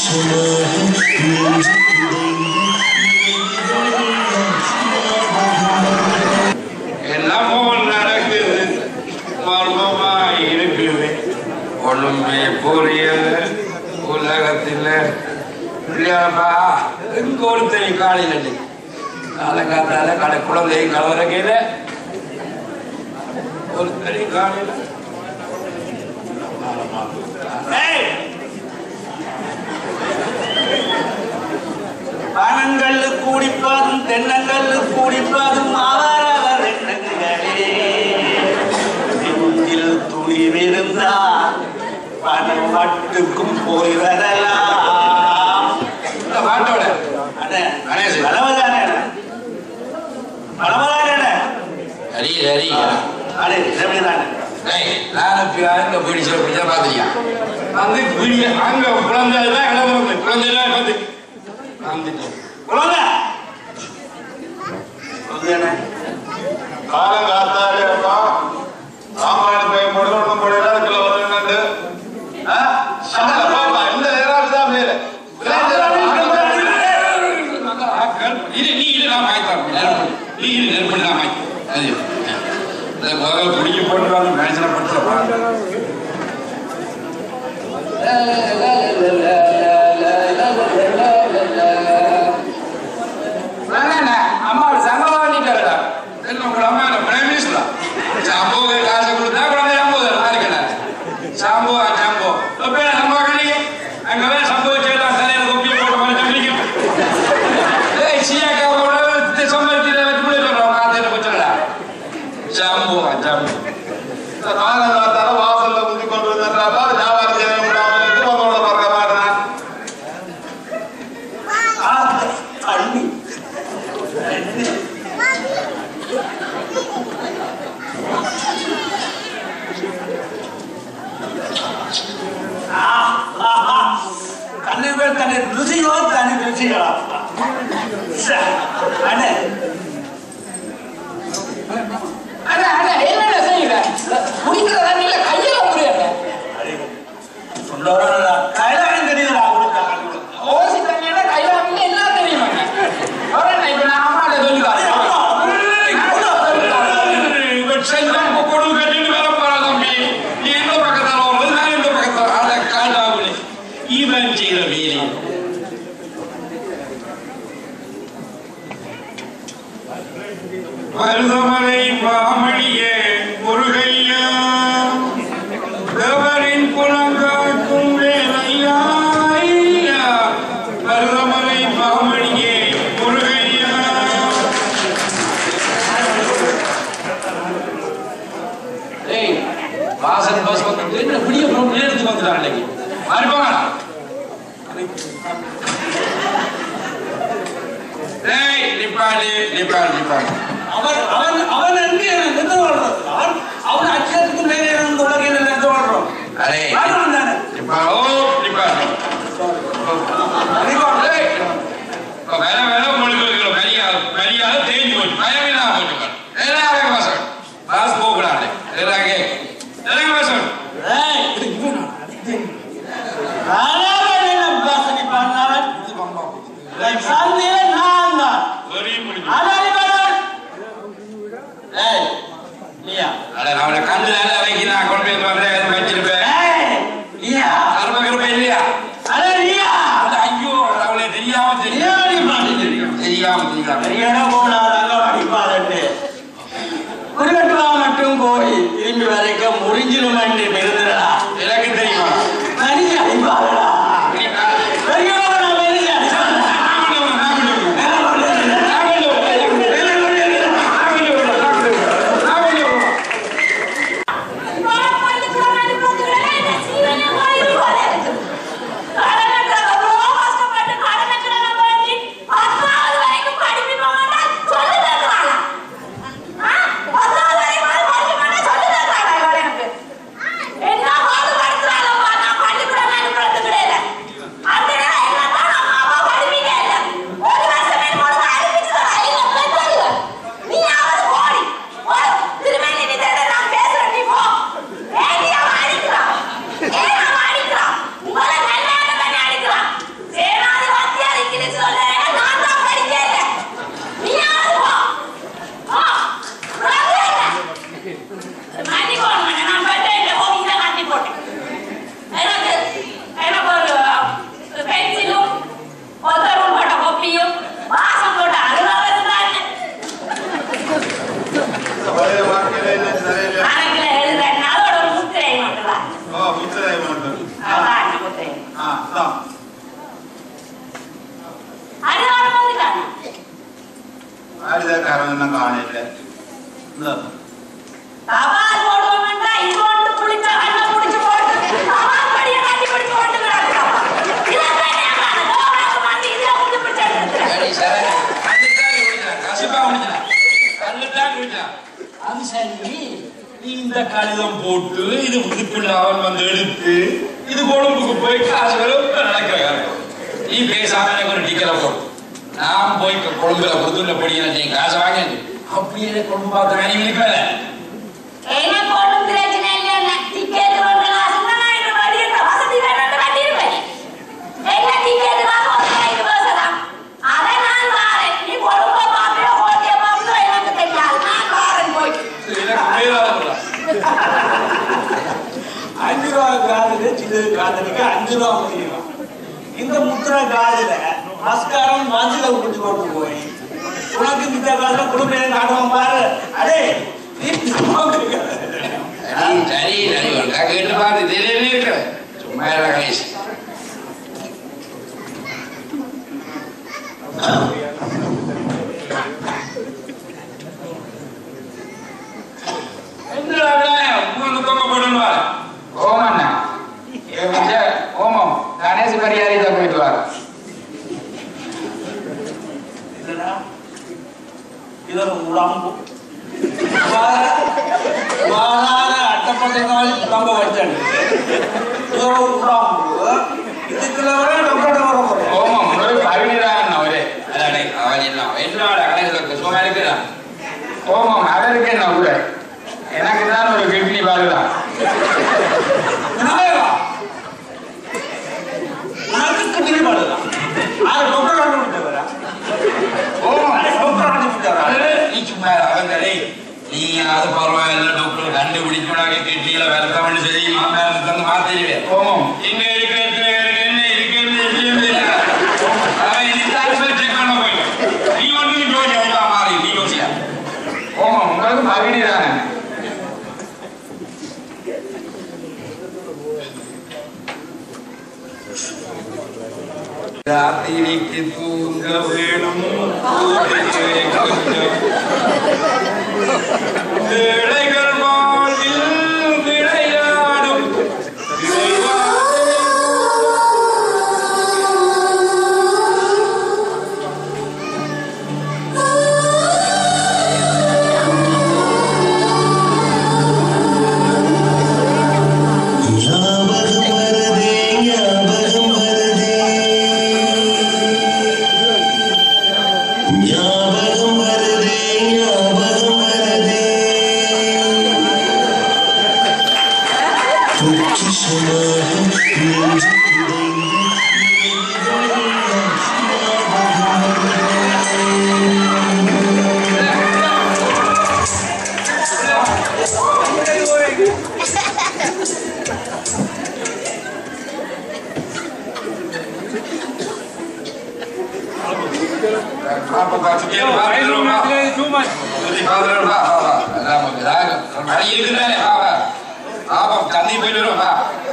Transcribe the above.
என்னமோ நடக்குது மர்மமா இருக்குது ஒண்ணுமே புரியல உலகத்தில் இல்லையாப்பா எங்க ஒருத்தர் காலையில் இன்னைக்கு காலங்காத்தால கடை குழந்தையும் கலவரக்கையில ஒருத்தர் காலையில் பணங்கள்ளு கூடிப்பாதும் தென்னங்கள்ளு கூடிப்பாதும் அவரவர் எண்ணங்களே நெஞ்சில் துணிவிருந்தா பணம் மட்டுக்கும் போய் வரலாம் இந்த பாட்டோட அண்ணே, கணேசு. பலவதானே அண்ணே? பலவதானே அண்ணே? சரி சரி அடே, இதேதானே? டேய், நான் இப்ப அங்க பிடிச்ச பிடிச்ச பாத்திரியா வந்து பிடி அங்க குழந்தை தான் கிளம்புறது குழந்தை எல்லாம் வந்து வந்துட்டேன் குழந்தை. குழந்தை அண்ணே. காலம் காத்தாலே அப்பா சாமான் போய் போட்டு ஒண்ணும் போடல அதுக்குள்ள வந்து சகல பாப்பா இந்த நேரம் தான் மேல இது நீ இது நான் வாங்கித்தரேன் நெருப்பு நீ இது நெருப்பு நான் வாங்கி அது இந்த முதல்ல பிடிக்க போட்டு மேட்சில் படுத்துறப்பா அம்மாவோட சங்கமா நீட்டாரடா என்ன உங்கள அம்மா என்ன பிரைம் மினிஸ்டரா சாம்போக்கு காசு கொடுத்தா குழந்தை நம்போது இருக்கல சாம்போ சாம்போ அப்ப நம்ம கண்ணிக்கு அங்க வேற சம்பவம் தலையில கொப்பி போட்டு மாதிரி பிடிக்கும் ஏய் சியாக்கா உள்ள சம்பளத்தில் வச்சு முடிக்கிறோம் மாத்திர குச்சலடா சாம்போ சாம்போ காலம் காத்தால வாசல்ல குந்தி கொண்டு வந்துடுறாப்பா வியாபாரம் செய்ய முடியாம இருக்கு உங்களோட பார்க்க மாட்டேன் ஆ, அண்ணி. ஆ, ஆ, ஆ. தண்ணி பேர் தண்ணி ருசியோ தண்ணி ருசிகளா சே, அண்ணே அண்ணா அண்ணா என்னடா செய்யுற குடிக்கிற தண்ணியில கையில புரியல சொல்லுவாரா கைலாயம் தெரியுதா கொடுத்தா ஓசி தண்ணியோட கையில வந்து எல்லாம் தெரியுமாங்க வரேன் இப்ப நான் அம்மாட்ட சொல்லி செல்வம் கொடு கட்டிட்டு வேற போறா தம்பி நீ இந்த பக்கத்தால வருது நான் இந்த பக்கத்தால அட காண்டாவுளே இவன் செய்கிற வேலை மருதமலை பாமணியே முருகையா தேவரின் குலங்காக்கும் வேலையா ஐயா. மருதமலை பாமணியே முருகையா ஏய் வாசல் பஸ் வந்து என்ன விடிய போன நேரத்துக்கு வந்துட்டான் இன்னைக்கு மாறி போங்கடா ஏய் நிப்பாடி நிப்பாடி நிப்பாடி அவன் அவன் அவன் எங்கே நின்று வாழ்றான் அவன் அவன் அச்சத்துக்கு மேலே இருந்து உலகில் நின்று வாழ்றான் அரே வாழ்றான் தானே நிப்பா ஓ நிப்பாடி ஏய் இப்ப வேற வேற உங்களுக்கு இருக்கிற மரியாதை மரியாதை தேஞ்சு போச்சு பயமில்லாம போட்டுக்கார் எல்லாரும் வாசல் பாஸ் போகக்கூடாது எல்லாம் கேக் எல்லாம் வாசல் ஏய், நானாவது என்ன பேசணி பண்ணவன்? சந்தையில நான் தான். வெறி முடிஞ்சு அதானி பண்ணவன். ஏய், நீயா? அட அவனை கண்டு நல்லா வைக்க நான் கொண்டு போய் வந்து வச்சிருப்பேன் ஏய், நீயா? அருமை கிருப்பை இல்லையா அட நீயா? அது ஐயோ அவளை தெரியாம நீயா அடிப்பான்? தெரியும் தெரியாம தெரியாம பெரியடா போனாதாங்க அடிப்பாதட்டு. குருகட்டுவா மட்டும் போய் திரும்பி வரைக்கும் முடிஞ்சிடும் என்று நிறுத்துறா எனக்கு தெரியுமா மனுஷ அடிப்பாதடா நீ நான் பெரியவா நான் மனுஷ அடிப்பாதடா நான் பண்ணுவேன், நான் பண்ணுவேன். நான் பண்ணுவேன். நான் பண்ணுவேன். நான் பண்ணுவேன். சொல்லு போயிட்டாங்க ஆயுதக்காரன் இன்னும் காணல இந்த தபால் போடுவோம்னா இது ஒன்று புளிச்ச கண்ணை புடிச்சு போட்டு தபால் படியை காட்டி பிடிச்சு போட்டு கிடக்குறாங்க. இதை தெரியாம கோவாக்கு வந்து இதுல புடிச்சு பிடிச்சு எடுத்துட்டு. சரி, சரி. கல்லுத்தான் குடிக்கிறான். கசிப்பா குடிக்கிறான். கல்லுத்தான் குடிக்கிறான். அது சரி நீ இந்த கடிதம் போட்டு இது புதுப்பில் அவன் வந்து எடுத்து இது கொழும்புக்கு போய் காசு வேலை நடக்கிற காரியம் நீ பேசாம எனக்கு ஒரு டிக்கெட்டை போடு நான் போய் கொழும்புல புதுல படிக்கிற நீ காசு வாங்க அப்படியே கொழும்பு பார்த்த வேலையும் இருக்கல எனக்கு ஒண்ணும் பிரச்சனை இல்லைண்ணே. டிக்கெட் வந்து காசுன்னா நான் இந்த மாதிரி இந்த வசதி வேணும்னு கட்டியிருப்பேன். என்ன டிக்கெட் காசு ஒரு ஐந்து பைசா தான். அதை நான் வாரேன். நீ கொழும்பை பார்ப்பியோ, கோட்டையை பார்ப்பியோ எனக்கு தெரியாது. நான் வாரேன் போயிட்டு. எனக்கு மேலாக அஞ்சு ரூபா காதுல சிறு காதலுக்கு அஞ்சு ரூபா முடியும் இந்த முத்திர காதுல மஸ்காரம் மஞ்சள விட்டு கொண்டு போய் உனக்கு இந்த காதுல குடும்பம் காட்டுவோம் பாரு அடே நீ போங்க. சரி சரி சரி ஒழுங்கா கேட்டு பார்த்து தெரியவே இருக்கிற சும்மா இருடா கணேஷ் என்னடா விநாயகம், மூணு தொங்க போட்டுன்னு வா. ஓமண்ணா இவன் வந்து ஓமம் கணேஷ் பரிகாரிட்ட போயிட்டு வா இல்லடா இது ஒரு உடம்பு வாழாத அட்டப்பட்ட நாள் உடம்ப வச்சேன் இது ஒரு உடம்பு இதுக்குள்ள வர நம்மளோட வர போறேன் ஓமம் ஒரு பரிணிதான் அவரே அடடே அவன் என்ன என்னோட கணேசனுக்கு சும்மா இருக்கிறான் ஓமம் அவருக்கு என்ன கூட எனக்கு தான் ஒரு கிட்னி பாருதான் விநாயகா உனக்கு பிடிபடுதா ஆறு டாக்டர் ஆண்டு விட்டவரா ஓமம் டாக்டர் ஆண்டு விட்டவரா அது நீ சும்மா இரு, அவன் கடை நீ அது பரவாயில்ல டாக்டர் கண்டுபிடிக்கணும் கிட்னியில வெல்கம் சொல்லி மாமனார் தந்து மாத்திடுவேன் ஓமம் இங்க இருக்கு எத்தனை இருக்கு என்ன இருக்குன்னு விஷயம் இல்ல அவன் இனிதான் போய் செக் பண்ண போயிடும் நீ வந்து நீ ஜோதி ஐயா மாறி நீ யோசியா ஓமம் உங்களுக்கு மகிழி தானே ராத்திரிக்கு தூங்க வேணும் தூங்கிலே கொஞ்சம் ஏழைகள் வாழ்வில் விளையாடும் ஞாபகம் வருதே ஞாபகம் வருதே ஞாபகம் வருதே ஞாபகம் வருதே பொக்கிஷமாக நெஞ்சு புதைந்த நினைவுகளெல்லாம் ஞாபகம் வருதே பாப்பா பார்த்து கேளு, வா, வா. சொல்லி பாத்துட்டு வா, வா, வா. அதான் உங்க ராகம். வழி இருக்குதானே, வா, வா. பாப்பா, தண்ணி போயிட்டு வரும், வா